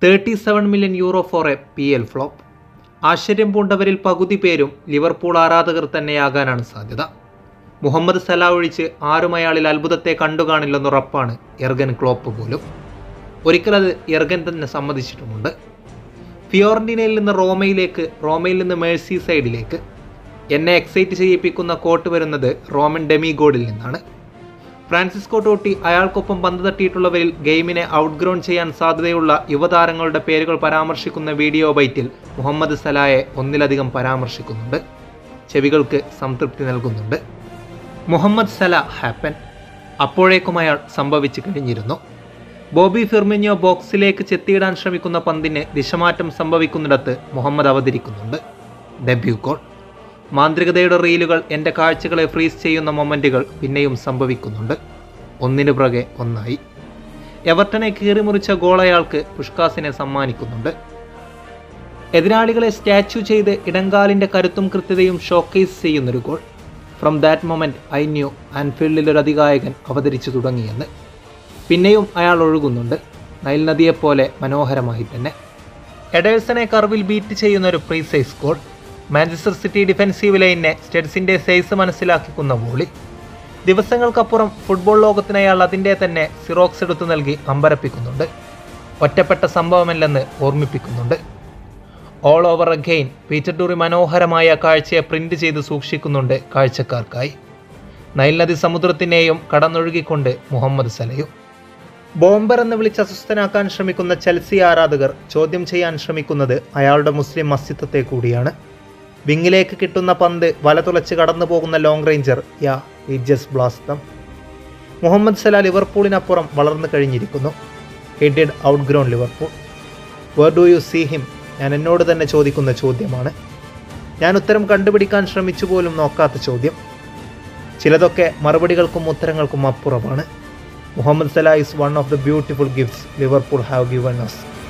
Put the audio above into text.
thirty seven million euro for A P L flop ആശ്ചര്യം പൂണ്ടവരിൽ പകുതി പേരും ലിവർപൂൾ ആരാധകർ തന്നെയാകാനാണ് സാധ്യത മുഹമ്മദ് സലാ ഒഴിച്ച് ആരും അയാളിൽ അത്ഭുതത്തെ കണ്ടുകാണില്ലെന്നുറപ്പാണ് എർഗൻ ക്ലോപ്പ് പോലും ഒരിക്കലത് എർഗൻ തന്നെ സമ്മതിച്ചിട്ടുമുണ്ട് ഫിയോറന്റീനയിൽ നിന്ന് റോമയിലേക്ക് റോമയിൽ നിന്ന് മേഴ്സി സൈഡിലേക്ക് എന്നെ എക്സൈറ്റ് ചെയ്യിപ്പിക്കുന്ന കോട്ട് വരുന്നത് റോമൻ ഡെമിഗോഡിൽ നിന്നാണ് ഫ്രാൻസിസ്കോ ടോട്ടി അയാൾക്കൊപ്പം പന്ത് തട്ടിയിട്ടുള്ളവരിൽ ഗെയിമിനെ ഔട്ട്ഗ്രൗണ്ട് ചെയ്യാൻ സാധ്യതയുള്ള യുവതാരങ്ങളുടെ പേരുകൾ പരാമർശിക്കുന്ന വീഡിയോ ബൈറ്റിൽ മുഹമ്മദ് സലായെ ഒന്നിലധികം പരാമർശിക്കുന്നുണ്ട് ചെവികൾക്ക് സംതൃപ്തി നൽകുന്നുണ്ട് മുഹമ്മദ് സല ഹാപ്പൻ അപ്പോഴേക്കും അയാൾ സംഭവിച്ചു കഴിഞ്ഞിരുന്നു ബോബി ഫിർമിഞ്ഞോ ബോക്സിലേക്ക് ചെത്തിയിടാൻ ശ്രമിക്കുന്ന പന്തിന് ദിശമാറ്റം സംഭവിക്കുന്നിടത്ത് മുഹമ്മദ് അവതരിക്കുന്നുണ്ട് ഡെബ്യൂ ഗോൾ മാന്ത്രികതയുടെ റീലുകൾ എൻ്റെ കാഴ്ചകളെ ഫ്രീസ് ചെയ്യുന്ന മൊമെൻറ്റുകൾ പിന്നെയും സംഭവിക്കുന്നുണ്ട് ഒന്നിനു പുറകെ ഒന്നായി എവർട്ടനെ കീറിമുറിച്ച ഗോൾ അയാൾക്ക് പുഷ്കാസിനെ സമ്മാനിക്കുന്നുണ്ട് എതിരാളികളെ സ്റ്റാച്ചു ചെയ്ത് ഇടങ്കാലിൻ്റെ കരുത്തും കൃത്യതയും ഷോക്കേസ് ചെയ്യുന്നൊരു goal from that moment I knew ആൻഫീൽഡിൽ ഒരു അധികായകൻ അവതരിച്ചു തുടങ്ങിയെന്ന് പിന്നെയും അയാൾ ഒഴുകുന്നുണ്ട് നൈൽ നദിയെപ്പോലെ മനോഹരമായി തന്നെ എഡേഴ്സനെ കർവിൽ ബീറ്റ് ചെയ്യുന്ന ഒരു precise goal Manchester City defensive ലൈനിനെ സ്റ്റെഡ്സിൻ്റെ സൈസ് മനസ്സിലാക്കിക്കുന്ന വോളി ദിവസങ്ങൾക്കപ്പുറം ഫുട്ബോൾ ലോകത്തിന് അയാൾ അതിൻ്റെ തന്നെ സിറോക്സ് എടുത്തു നൽകി അമ്പരപ്പിക്കുന്നുണ്ട് ഒറ്റപ്പെട്ട സംഭവമല്ലെന്ന് ഓർമ്മിപ്പിക്കുന്നുണ്ട് all over again Peter Drury മനോഹരമായ കാഴ്ചയെ പ്രിന്റ് ചെയ്ത് സൂക്ഷിക്കുന്നുണ്ട് കാഴ്ചക്കാർക്കായി നൈൽ നദി സമുദ്രത്തിനെയും കടന്നൊഴുകിക്കൊണ്ട് മുഹമ്മദ് സലയും ബോംബർ എന്ന് വിളിച്ച് അസ്വസ്ഥനാക്കാൻ ശ്രമിക്കുന്ന ചെൽസി ആരാധകർ ചോദ്യം ചെയ്യാൻ ശ്രമിക്കുന്നത് അയാളുടെ മുസ്ലിം അസ്തിത്വത്തെ കൂടിയാണ് വിങ്ങിലേക്ക് കിട്ടുന്ന പന്ത് വലതുളച്ച് കടന്നു പോകുന്ന ലോങ് റേഞ്ചർ യാ ഈ ജസ്റ്റ് ബ്ലാസ്തം മുഹമ്മദ് സലാ ലിവർപൂളിനപ്പുറം വളർന്നു കഴിഞ്ഞിരിക്കുന്നു he did outgrown Liverpool where do you see him ഞാൻ എന്നോട് തന്നെ ചോദിക്കുന്ന ചോദ്യമാണ് ഞാൻ ഉത്തരം കണ്ടുപിടിക്കാൻ ശ്രമിച്ചു പോലും നോക്കാത്ത ചോദ്യം ചിലതൊക്കെ മറുപടികൾക്കും ഉത്തരങ്ങൾക്കും അപ്പുറമാണ് Mohamed Salah is one of the beautiful gifts Liverpool have given us